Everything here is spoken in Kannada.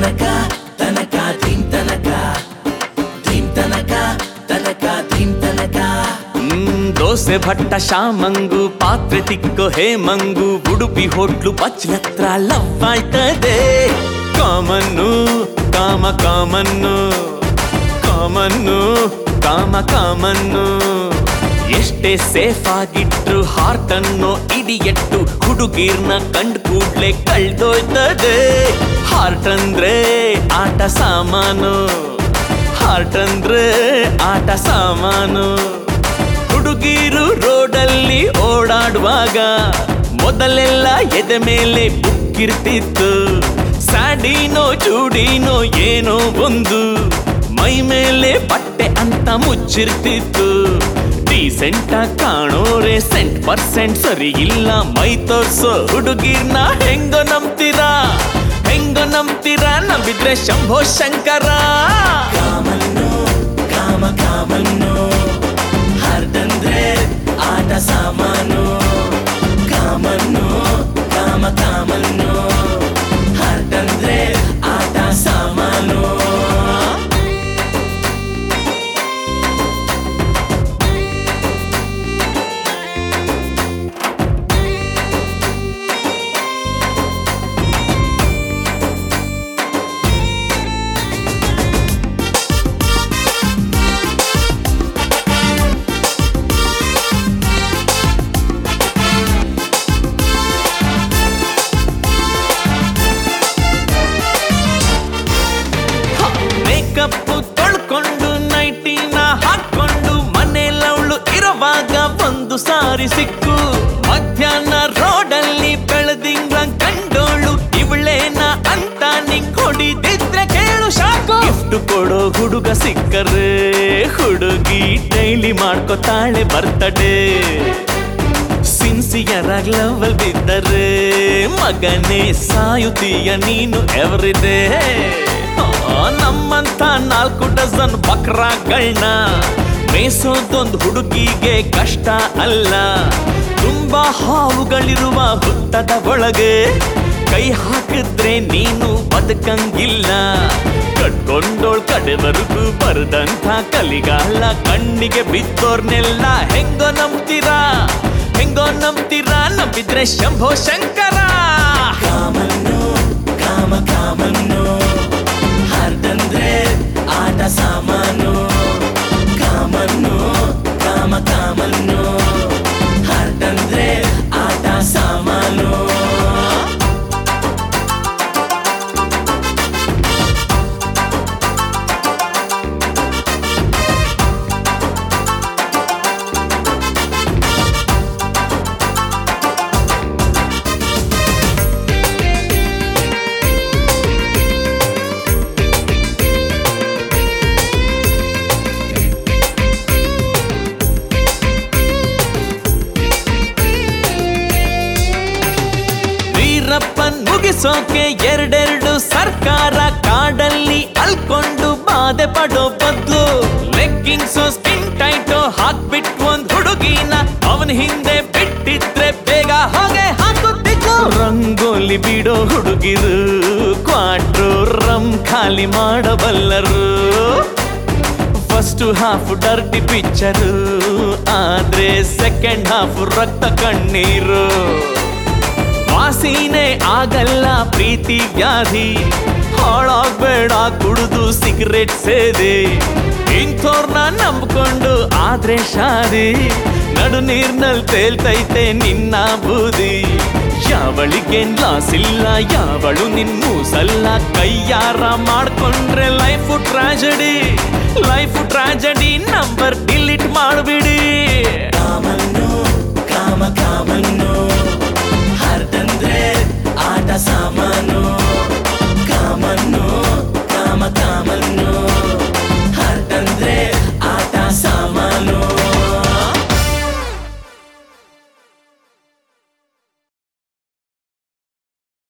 ತನಕ ತನಕ ಧೀಮ್ ತನಕ ಧೀಮ್ ತನಕ ತನಕ ಧೀಮ್ ತನಕ ಹ್ಮ್, ದೋಸೆ ಭಟ್ಟ ಶಾಮಂಗು ಪಾತ್ರೆ ತಿಕ್ಕೋ ಹೇಮಂಗು ಉಡುಪಿ ಹೋಟ್ಲು ಬಚ್ಲತ್ರ ಲವ್ ಆಯ್ತದೆ ಕಾಮನ್ನು ಕಾಮ ಕಾಮನ್ನು ಕಾಮನ್ನು ಕಾಮ ಕಾಮನ್ನು ಎಷ್ಟೇ ಸೇಫ್ ಆಗಿಟ್ರು ಹಾರ್ಟ್ ಅನ್ನೋ ಇಡಿಯಟ್ಟು ಹುಡುಗೀರ್ನ ಕಂಡ್ ಕೂಡ್ಲೆ ಕಳ್ದೋಯ್ತದೆ ಹಾರ್ಟ್ ಅಂದ್ರೆ ಆಟ ಸಾಮಾನು ಹಾರ್ಟ್ ಅಂದ್ರೆ ಆಟ ಸಾಮಾನು ಹುಡುಗೀರು ರೋಡಲ್ಲಿ ಓಡಾಡುವಾಗ ಮೊದಲೆಲ್ಲ ಎದೆ ಮೇಲೆ ಬುಕ್ಕಿರ್ತಿತ್ತು ಸ್ಯಾಡಿನೋ ಚೂಡಿನೋ ಏನೋ ಒಂದು ಮೈ ಮೇಲೆ ಬಟ್ಟೆ ಅಂತ ಮುಚ್ಚಿರ್ತಿತ್ತು ಡೀಸೆಂಟ್ ಕಾಣೋರೆ ಸೆಂಟ್ ಪರ್ಸೆಂಟ್ ಸರಿ ಇಲ್ಲ ಮೈ ತೋರ್ಸೋ ಹುಡುಗಿರ್ನ ಹೆಂಗೋ ನಂಬ್ತೀರಾ ಹೆಂಗೋ ನಂಬ್ತೀರಾ ನಂಬಿದ್ರೆ ಶಂಭೋ ಶಂಕರ ಕಾಮನ್ನು ಕಾಮ ಕಾಮನ್ನು ಹರ್ದಂದ್ರೆ ಆಟ ಸಾಮಾನು ಕಾಮನ್ನು ಕಾಮ ಕಾಮನ್ನು ಹರ್ದಂದ್ರೆ ಆಟ ಸಾಮಾನು ಮೇಕಪ್ ತೊಳ್ಕೊಂಡು ನೈಟಿನ ಹಾಕೊಂಡು ಮನೇಲವಳು ಇರುವಾಗ ಒಂದು ಸಾರಿ ಸಿಕ್ಕು ಮಧ್ಯಾಹ್ನ ರೋಡಲ್ಲಿ ಬೆಳೆದಿಂಗ್ಳ ಕಂಡೋಳು ಇವಳೇನ ಅಂತ ನಿಂಗ್ ಹೊಡಿದಿದ್ರೆ ಕೇಳು ಶಾಕು ಗಿಫ್ಟ್ ಕೊಡೋ ಹುಡುಗ ಸಿಕ್ಕರೆ ಹುಡುಗಿ ಡೈಲಿ ಮಾಡ್ಕೊತಾಳೆ ಬರ್ತಡೇ ಸಿನ್ಸಿಯರ್ ಆಗಿ ಲವಲ್ ಬಿದ್ದರೆ ಮಗನೇ ಸಾಯುತ್ತೀಯ ನೀನು ಎವರಿದೆ ನಮ್ಮಂತ ನಾಲ್ಕು ಡಜನ್ ಬಕ್ರಾಗಳನ್ನ ಮೇಸೋದೊಂದು ಹುಡುಗಿಗೆ ಕಷ್ಟ ಅಲ್ಲ ತುಂಬಾ ಹಾವುಗಳಿರುವ ಹುತ್ತದ ಒಳಗೆ ಕೈ ಹಾಕಿದ್ರೆ ನೀನು ಬದುಕಂಗಿಲ್ಲ ಕಟ್ಕೊಂಡೋಳ್ ಕಡೆವರೆಗೂ ಬರದಂಥ ಕಲಿಗಾಲ ಕಣ್ಣಿಗೆ ಬಿದ್ದೋರ್ನೆಲ್ಲ ಹೆಂಗೋ ನಂಬ್ತೀರಾ ಹೆಂಗೋ ನಂಬ್ತೀರಾ ನಂಬಿದ್ರೆ ಶಂಭೋ ಶಂಕರ ಕಾಮನ್ನು ಕಾಮ ಕಾಮನ್ನು ಹರ್ದಂದ್ರೆ ಆಟ ಸಾಮಾನು ಕಾಮನ್ನು ಕಾಮ ಕಾಮನ್ನು ಹರ್ದಂದ್ರೆ ಆಟ ಸಾಮಾನು ವೀರಪ್ಪನ್ ಮುಗಿಸೋಕೆ ಎರಡೆರಡು ಸರ್ಕಾರ ಕಾಡಲ್ಲಿ ಅಲ್ಕೊಂಡು ಬಾಧೆ ಪಡೋ ಬದ್ಲು ಲೆಗ್ಗಿಂಗ್ಸು ಸ್ಕಿನ್ ಟೈಟೋ ಹಾಕ್ಬಿಟ್ ಒಂದ್ ಹುಡುಗಿನ ಅವನ ಹಿಂದೆ ಬಿಟ್ಟಿದ್ರೆ ಬೇಗ ಹೋಗೆ ಹಾಕುತ್ತಿದ್ದು ರಂಗೋಲಿ ಬಿಡೋ ಹುಡುಗಿರು ಕ್ವಾಟ್ರು ರಮ್ ಖಾಲಿ ಮಾಡಬಲ್ಲರು ಫಸ್ಟ್ ಹಾಫ್ ಡರ್ಟಿ ಪಿಕ್ಚರು ಆದ್ರೆ ಸೆಕೆಂಡ್ ಹಾಫ್ ರಕ್ತ ಕಣ್ಣೀರು ವಾಸಿನೇ ಆಗಲ್ಲ ಪ್ರೀತಿ ವ್ಯಾಧಿ ಹಾಳಾಗ್ಬೇಡ ಕುಡಿದು ಸಿಗರೆಟ್ ಸೇದಿ ಇಂಥವ್ರನ್ನ ನಂಬ್ಕೊಂಡು ಆದ್ರೆ ಶಾದಿ ನಡು ನೀರ್ನಲ್ಲಿ ತೇಲ್ತೈತೆ ನಿನ್ನ ಬೂದಿ ಯಾವಳಿಗೇನ್ ಲಾಸ್ ಇಲ್ಲ ಯಾವಳು ನಿನ್ ಮೂಸಲ್ಲ ಕೈಯಾರ ಮಾಡ್ಕೊಂಡ್ರೆ life tragedy life tragedy number delete ಮಾಡ್ಬಿಡಿ ಕಾಮನ್ನು ಕಾಮ ಕಾಮನ್ನು ಹರ್ದಂದ್ರೆ ಆಟ ಸಾಮಾನು